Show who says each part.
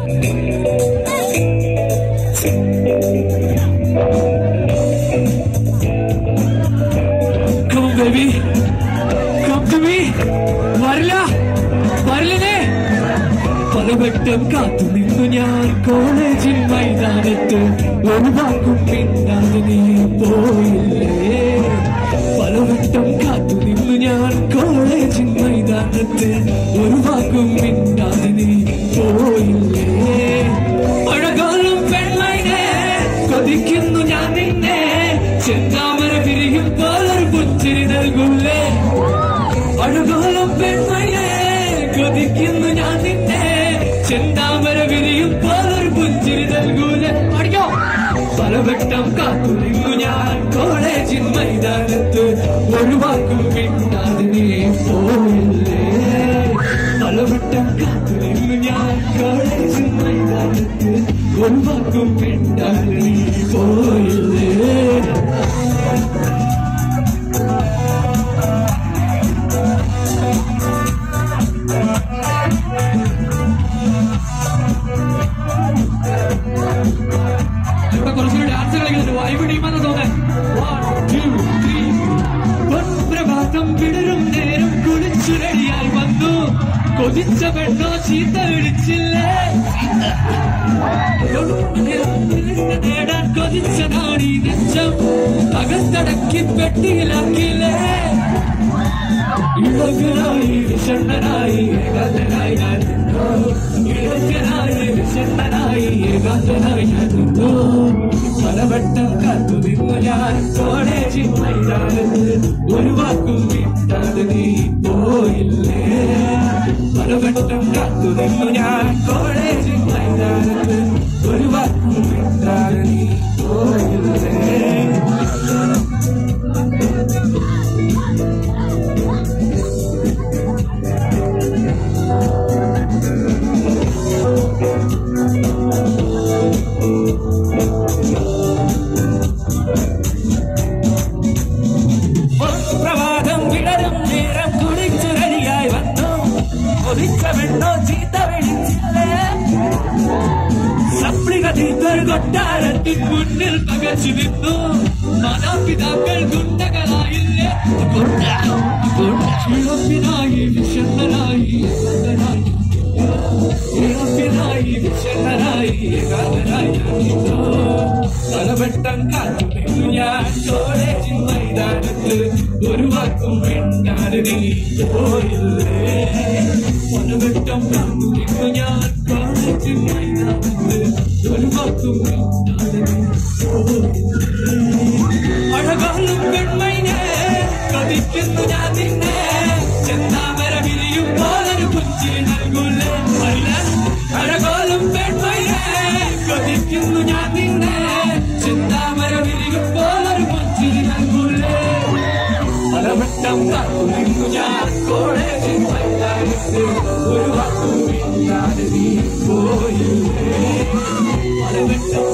Speaker 1: Come on, baby. Come to me. വരില്ല വരില്ലേ പലവട്ടം കാത്തു നിന്നു ഞാൻ കോളേജിൽ മൈതാനത്ത് ഒരു വാക്കും പിന്നാതെ നീ പോയില്ലേ പലവട്ടം കാത്തു നിന്നു ഞാൻ കോളേജിൽ മൈതാനത്ത് ഒരു വാക്കും പിന്നാതെ നീ പോയില്ലേ മഴകാലം പെൺമൈനെ കൊതിക്കുന്നു ഞാൻ നിന്നെ ചെന്താമര പിരിയും പോലൊരു പുഞ്ചിരി നൽകൂലേ അഴകോളം പെൺമയെ കൊതിക്കുന്നു ഞാൻ നിന്നെ ചെന്താമര വിരിയും പോലൊരു പുഞ്ചിരി നൽകൂല അടിയോ പലവട്ടം കാത്തു നിന്നു ഞാൻ കോളേജിൽ മൈതാനത്ത് ഒരു വാക്കും പിന്നാതെ നീ പോയില്ലേ പലവട്ടം കാത്തു നിന്നു ഞാൻ കോളേജിൽ മൈതാനത്ത് ഒരു വാക്കും പിന്നാതെ നീ പോയില്ലേ ഇവിടെ കുറച്ചുകൂടി ഡാൻസ് കളിക്കുന്നുണ്ട് വൈബ് ടീമെന്ന് തോന്നാൻ One, two, three. പൊൻപ്രഭാതം വിടരും നേരം കുളിച്ചു റെഡിയായി വന്നു കൊതിച്ച പെണ്ണോ ചീത്ത വിളിച്ചില്ലേ നേടാൻ കൊതിച്ചതാണ് ഈ നെച്ചം അകത്തടക്കി പെട്ടിയിലാക്കിയില്ലേ ഇളകനായി വിഷണ്ണനായി ഏകാന്തനായി ഞാൻ നിന്നു ഇളകനായി വിഷണ്ണനായി ഏകാന്തനായി ഞാൻ നിന്നു പലവട്ടം കാത്തു നിന്നു ഞാൻ കോളേജിൽ മൈതാനത്ത് ഒരു വാക്കും വിട്ടാതെ നീ പോയില്ലേ പലവട്ടം കാത്തു നിന്നു ഞാൻ കോളേജിൽ മൈതാനത്ത് ഒരു വാക്കും വിട്ടാതെ നീ പോയില്ലേ പ്രഭാതം വിടരും നേരം കുടിച്ചു റെഡിയായി വന്നു കൊതിച്ച വെണ്ണോ ചീത്ത വിളിച്ചില്ലേ സപ്ലിക തീർത്തൊരു കൊട്ടാരത്തിൽ മുന്നിൽ പകച്ചു നിന്നു മാതാപിതാക്കൾ ഗുണ്ടകളായില്ലേ ഗുണ്ട ഗുണ്ട ഇളപ്പിനായി വിഷണ്ണനായി ഏകാന്തനായി ഇളപ്പിനായി വിഷണ്ണനായി ഏകാന്തനായി നിന്നു പലവട്ടം കാത്തു നിന്നു ഞാൻ കോളേജിൽ മൈതാനത്ത് ഒരു വാക്കും മിണ്ടാതെ നീ പോയില്ലേ പലവട്ടം കാത്തു നിന്നു ഞാൻ കോളേജിൽ മൈതാനത്ത് ഒരു വാക്കും മിണ്ടാതെ നീ പോയില്ലേ അഴകാലും പെൺമൈനെ കൊതിക്കുന്നു ഞാൻ നിന്നെ ചെന്താമര വിരിയും പോലൊരു പുഞ്ചിരി നൽകൂലേ അല്ല അഴകോലും പെൺമൈനെ കൊതിക്കുന്നു ഞാൻ നിന്നെ ചെന്താമര വിരിയും പോലൊരു പുഞ്ചിരി നൽകൂലേ പലവട്ടം കാത്തു നിന്നു ഞാൻ കോളേജിൽ മൈതാനത്ത് ഒരു വാക്കും മിണ്ടാതെ നീ പോയില്ലേ പലവട്ടം